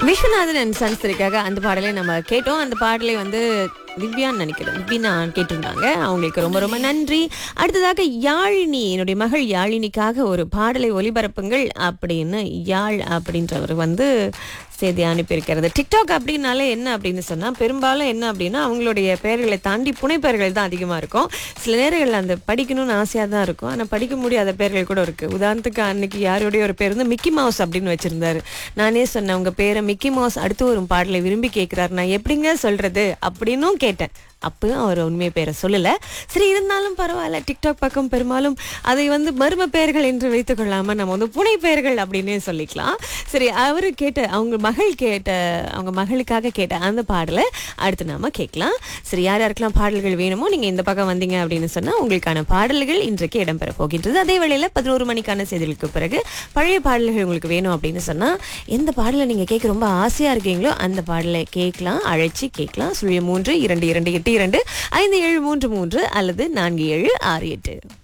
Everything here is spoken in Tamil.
விஸ்வநாதன் அண்ட் சன்ஸ்தரிக்காக அந்த பாடலை நம்ம கேட்டோம் அந்த பாடலை வந்து திவ்யான்னு நினைக்கிறேன் திவ்யா கேட்டிருந்தாங்க அவங்களுக்கு ரொம்ப ரொம்ப நன்றி அடுத்ததாக யாழினி என்னுடைய மகள் யாழினிக்காக ஒரு பாடலை ஒலிபரப்புங்கள் அப்படின்னு யாழ் அப்படின்றவர் வந்து செய்தி அனுப்பியிருக்கிறது டிக்டாக் அப்படின்னாலே என்ன அப்படின்னு சொன்னால் பெரும்பாலும் என்ன அப்படின்னா அவங்களுடைய பெயர்களை தாண்டி புனைப்பெயர்கள் தான் அதிகமாக இருக்கும் சில நேரங்களில் அந்த படிக்கணும்னு ஆசையாக தான் இருக்கும் ஆனால் படிக்க முடியாத பெயர்கள் கூட இருக்குது உதாரணத்துக்கு அன்னைக்கு யாருடைய ஒரு பேர் வந்து மிக்கி மவுஸ் அப்படின்னு வச்சுருந்தாரு நானே சொன்னேன் உங்கள் பேரை மிக்கி மவுஸ் அடுத்து ஒரு பாடலை விரும்பி கேட்குறாரு நான் எப்படிங்க சொல்கிறது அப்படின்னும் கேட்டேன் அப்பயும் அவர் உண்மை பேரை சொல்லல சரி இருந்தாலும் பரவாயில்ல டிக்டாக் பக்கம் பெரும்பாலும் அதை வந்து மர்ம பெயர்கள் என்று வைத்துக் கொள்ளாம நம்ம வந்து புனை பெயர்கள் அப்படின்னே சொல்லிக்கலாம் சரி அவரு கேட்ட அவங்க மகள் கேட்ட அவங்க மகளுக்காக கேட்ட அந்த பாடலை அடுத்து நாம கேட்கலாம் சரி யார் யாருக்கெல்லாம் பாடல்கள் வேணுமோ நீங்க இந்த பக்கம் வந்தீங்க அப்படின்னு சொன்னா உங்களுக்கான பாடல்கள் இன்றைக்கு இடம்பெற போகின்றது அதே வேளையில பதினோரு மணிக்கான செய்திகளுக்கு பிறகு பழைய பாடல்கள் உங்களுக்கு வேணும் அப்படின்னு சொன்னா எந்த பாடலை நீங்க கேட்க ரொம்ப ஆசையா இருக்கீங்களோ அந்த பாடலை கேட்கலாம் அழைச்சி கேட்கலாம் சுழிய மூன்று இரண்டு இரண்டு எட்டு இரண்டு ஐந்து ஏழு மூன்று மூன்று அல்லது நான்கு ஏழு ஆறு எட்டு